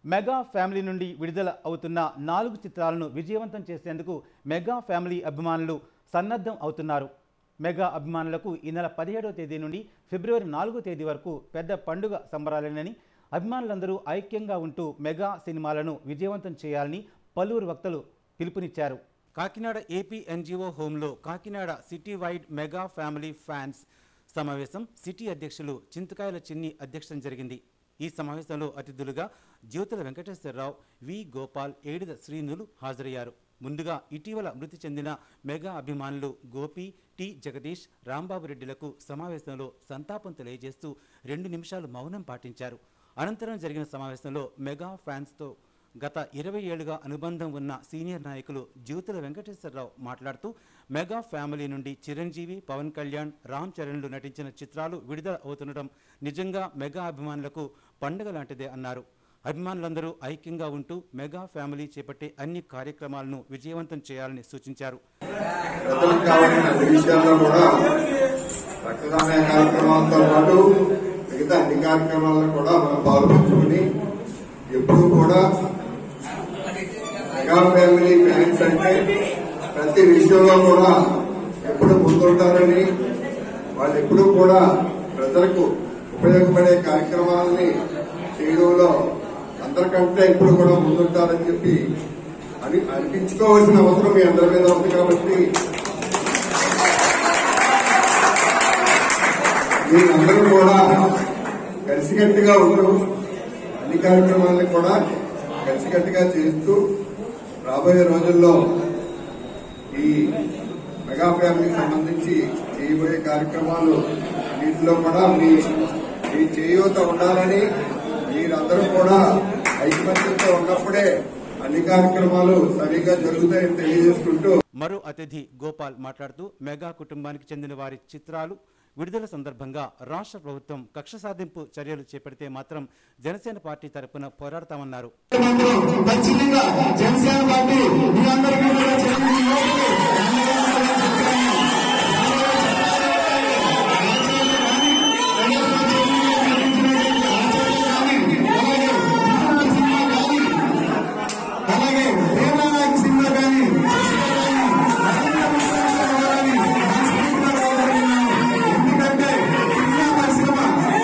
mega family నుండి విడుదల అవుతున్న నాలుగు చిత్రాలను విజయవంతం చేసేందుకు మెగా ఫ్యామిలీ అభిమానులు సన్నద్ధం అవుతున్నారు మెగా అభిమానులకు ఈ నెల పదిహేడవ తేదీ నుండి ఫిబ్రవరి నాలుగో తేదీ వరకు పెద్ద పండుగ సంబరాలేనని అభిమానులందరూ ఐక్యంగా ఉంటూ మెగా సినిమాలను విజయవంతం చేయాలని పలువురు వక్తలు పిలుపునిచ్చారు కాకినాడ ఏపీ ఎన్జిఓ హోంలో Kakinada city wide mega family fans సమావేశం సిటీ అధ్యక్షులు చింతకాయల చిన్ని అధ్యక్షతన జరిగింది ఈ సమావేశంలో అతిథులుగా జ్యోతుల వెంకటేశ్వరరావు వి గోపాల్ ఏడిద శ్రీనులు హాజరయ్యారు ముందుగా ఇటీవల మృతి చెందిన మెగా అభిమానులు గోపి టి జగదీష్ రాంబాబు రెడ్డిలకు సమావేశంలో సంతాపం తెలియజేస్తూ రెండు నిమిషాలు మౌనం పాటించారు అనంతరం జరిగిన సమావేశంలో మెగా ఫ్యాన్స్తో గత ఇరవై ఏళ్లుగా అనుబంధం ఉన్న సీనియర్ నాయకులు జ్యోతుల వెంకటేశ్వరరావు మాట్లాడుతూ మెగా ఫ్యామిలీ నుండి చిరంజీవి పవన్ కళ్యాణ్ రామ్ చరణ్లు నటించిన చిత్రాలు విడుదల అవుతుండటం నిజంగా మెగా అభిమానులకు పండుగ లాంటిదే అన్నారు అభిమానులందరూ ఐక్యంగా ఉంటూ మెగా ఫ్యామిలీ చేపట్టే అన్ని కార్యక్రమాలను విజయవంతం చేయాలని సూచించారు ప్రజలకు కావాల్సిన అన్ని విషయాల్లో కూడా రక్తదాన కార్యక్రమాలతో పాటు మిగతా అన్ని కార్యక్రమాలను కూడా మనం పాల్పంచుకుని ఎప్పుడు కూడా మెగా ఫ్యామిలీ ఫ్యాన్స్ అంటే ప్రతి విషయంలో కూడా ఎప్పుడు ముందుంటారని వాళ్ళు ఎప్పుడూ కూడా ప్రజలకు ఉపయోగపడే కార్యక్రమాలని చేయడంలో అందరికంటే ఇప్పుడు కూడా ముందుంటారని చెప్పి అని అనిపించుకోవాల్సిన అవసరం మీ అందరి మీద ఉంది కాబట్టి మీరందరూ కూడా కలిసికట్టుగా ఉంటూ అన్ని కార్యక్రమాలను కూడా కలిసికట్టుగా చేస్తూ రాబోయే రోజుల్లో ఈ మెగా ఫ్యామిలీకి సంబంధించి చేయబోయే కార్యక్రమాలు వీటిలో కూడా మీ మీ చేయూత ఉండాలని మీరందరూ కూడా ఐకమత్యంతో ఉన్నప్పుడే అన్ని కార్యక్రమాలు సరిగ్గా జరుగుతాయని తెలియజేసుకుంటూ మరో అతిథి గోపాల్ మాట్లాడుతూ మెగా కుటుంబానికి చెందిన వారి చిత్రాలు విడుదల సందర్భంగా రాష్ట్ర ప్రభుత్వం కక్ష సాధింపు చర్యలు చేపడితే మాత్రం జనసేన పార్టీ తరపున పోరాడతామన్నారు ఖచ్చితంగా జనసేన పార్టీ మీ అందరికీ కూడా చిరంజీవి యువకులు అలాగే ప్రేమానాయక సినిమా కానీ ఎందుకంటే సినిమా పరిశ్రమ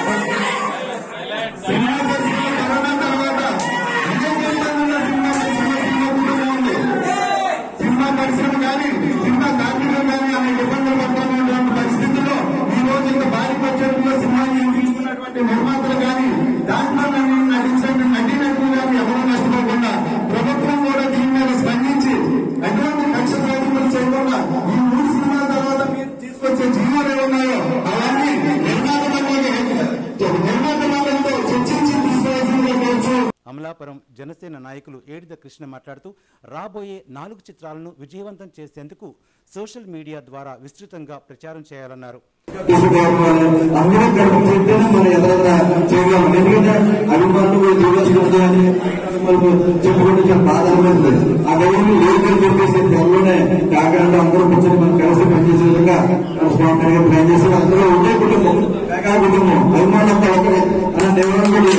సినిమా పరిశ్రమ కరోనా తర్వాత విజయవంతంగా సినిమా పరిశ్రమ సినిమా కుటుంబం ఉంది సినిమా పరిశ్రమ కానీ సినిమా కార్మికులు కానీ అనేక ఇబ్బందులు పడుతున్నటువంటి పరిస్థితుల్లో ఈ రోజు ఇంత భారీ బడ్జెట్లో సినిమాని తీసుకున్నటువంటి నిర్మాతలు కానీ దాంట్లో నన్ను నటించిన నటీనటులు కానీ ఎవరూ నష్టపోకుండా ప్రభుత్వం కూడా దీని మీద స్పందించి ఎటువంటి కక్ష సాధింపులు చేయకుండా ఈ మూడు సినిమాల తర్వాత మీరు తీసుకొచ్చే జీవోలు ఏమున్నాయో అవన్నీ నిర్మాత మండలి నిర్మాత మండలితో చర్చించి తీసుకోవాల్సిందిగా కోరుచు అమలాపురం జనసేన నాయకులు ఏడిద కృష్ణ మాట్లాడుతూ రాబోయే నాలుగు చిత్రాలను విజయవంతం చేసేందుకు సోషల్ మీడియా ద్వారా విస్తృతంగా ప్రచారం చేయాలన్నారు తీసుకోవాలి అందరూ కలిపి చెప్తేనే మనం ఎదురైనా చేయగలం ఎందుకంటే అభిమానులు చూడొచ్చు అని మనకు చెప్పుకుంటే చాలా బాధపడుతుంది ఆ గడిని లేదని చెప్పేసి త్వరలోనే కాకినాడ అందరూ కూర్చొని మనం కలిసి పనిచేసే విధంగా స్పాంటన్ గా ప్లాన్ చేసి అందులో ఉండే కుటుంబం కాకా కుటుంబం అభిమానులంతా ఒకరే అలా డెవలప్మెంట్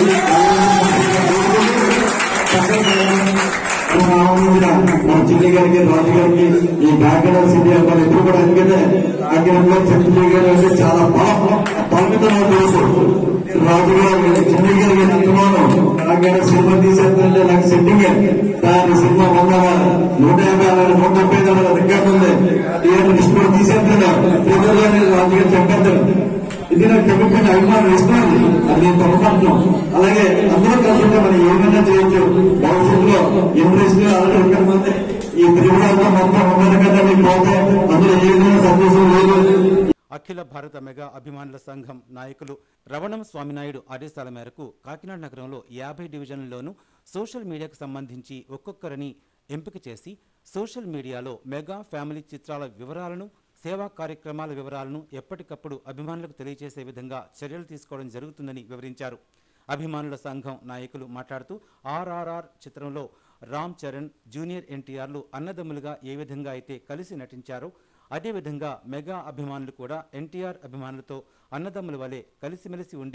మన చిన్ని గారికి రాజు గారికి ఈ కాకినాడ సిటీ అబ్బాయి ఎప్పుడు కూడా ఎందుకంటే కాకినాడలో చిన్ని గారు అంటే చాలా బాగా పరిమితం తెలుసు రాజు గారు చిన్ని గారికి ఎంతమానం కాకినాడ సినిమా తీసేస్తుంటే నాకు సెట్టింగ్ దాని సినిమా వంద నూట యాభై అరవై నూట ముప్పై ఐదు రికార్డు ఉంది థియేటర్ డిస్ప్లే తీసేస్తున్నాడు థియేటర్లోనే రాజు గారు చెప్పేస్తారు ఇది నాకు కమిట్మెంట్ అభిమానం ఇస్తున్నది అది నేను తప్పకుంటున్నాం అలాగే అందరూ కలిసి మనం ఏమైనా చేయొచ్చు భవిష్యత్తులో ఇండస్ట్రీ అలాగే ఇక్కడ మంది ఈ త్రిపురాలతో మొత్తం ఉన్నారు కదా మీకు పోతే అందులో ఏదైనా సందేశం లేదు అఖిల భారత మెగా అభిమానుల సంఘం నాయకులు రవణం స్వామినాయుడు ఆదేశాల మేరకు కాకినాడ నగరంలో యాభై డివిజన్లలోనూ సోషల్ మీడియాకు సంబంధించి ఒక్కొక్కరిని ఎంపిక చేసి సోషల్ మీడియాలో మెగా ఫ్యామిలీ చిత్రాల వివరాలను సేవా కార్యక్రమాల వివరాలను ఎప్పటికప్పుడు అభిమానులకు తెలియజేసే విధంగా చర్యలు తీసుకోవడం జరుగుతుందని వివరించారు అభిమానుల సంఘం నాయకులు మాట్లాడుతూ ఆర్ఆర్ఆర్ చిత్రంలో రామ్ చరణ్ జూనియర్ ఎన్టీఆర్లు అన్నదమ్ములుగా ఏ విధంగా అయితే కలిసి నటించారో అదేవిధంగా మెగా అభిమానులు కూడా ఎన్టీఆర్ అభిమానులతో అన్నదమ్ముల వలె కలిసిమెలిసి ఉండి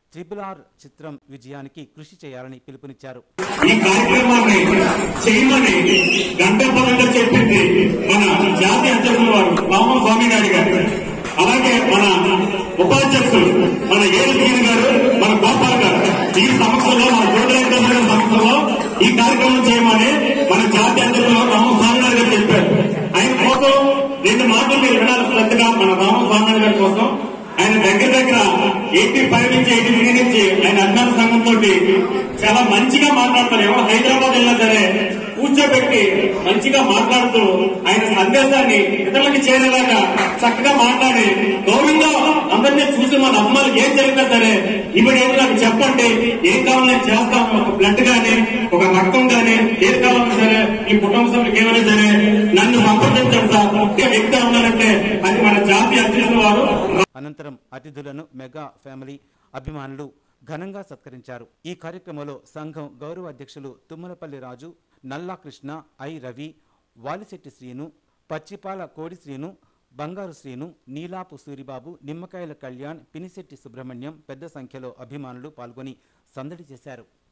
ట్రిపుల్ ఆర్ చిత్రం విజయానికి కృషి చేయాలని పిలుపునిచ్చారు ఈ కార్యక్రమాన్ని చేయమని గంట పదంగా చెప్పింది మన జాతీయ అధ్యక్షులు వారు రామ స్వామి నాయుడు గారు అలాగే మన ఉపాధ్యక్షులు మన ఏడుశ్రీని గారు మన గోపాల్ గారు ఈ సంస్థలో మన జ్యోతిరంగ సంస్థలో ఈ కార్యక్రమం చేయమని మన జాతీయ అధ్యక్షులు రామస్వామి నాయుడు గారు చెప్పారు ఆయన కోసం రెండు మాటలు మీరు వినాలి శ్రద్ధగా మన రామస్వామి నాయుడు గారి కోసం ఆయన దగ్గర దగ్గర ఎయిటీ ఫైవ్ నుంచి ఎయిటీ త్రీ నుంచి ఆయన అభిమాన సంఘంతో చాలా మంచిగా మాట్లాడతారు ఎవరు హైదరాబాద్ వెళ్ళినా సరే కూర్చోబెట్టి మంచిగా మాట్లాడుతూ ఆయన సందేశాన్ని ఇతరులకి చేరేలాగా చక్కగా మాట్లాడి గౌరవంగా అందరినీ చూసి మన అమ్మాయిలు ఏం జరిగినా సరే ఇమీడియట్ నాకు చెప్పండి ఏం కావాలని చేస్తాము ఒక బ్లడ్ గానీ ఒక రక్తం గానీ ఏది కావాలన్నా సరే ఈ కుటుంబ సభ్యులకు ఏమైనా సరే నన్ను సంప్రదించండి సార్ ఒకే వ్యక్తి ఉన్నారంటే అది మన జాతీయ అధ్యక్షుల వారు అనంతరం అతిథులను మెగా ఫ్యామిలీ అభిమానులు ఘనంగా సత్కరించారు ఈ కార్యక్రమంలో సంఘం గౌరవ అధ్యక్షులు తుమ్మలపల్లి రాజు నల్లా కృష్ణ ఐ రవి వాలిశెట్టి శ్రీను పచ్చిపాల కోడి శ్రీను బంగారు శ్రీను నీలాపు సూరిబాబు నిమ్మకాయల కళ్యాణ్ పినిశెట్టి సుబ్రహ్మణ్యం పెద్ద సంఖ్యలో అభిమానులు పాల్గొని సందడి చేశారు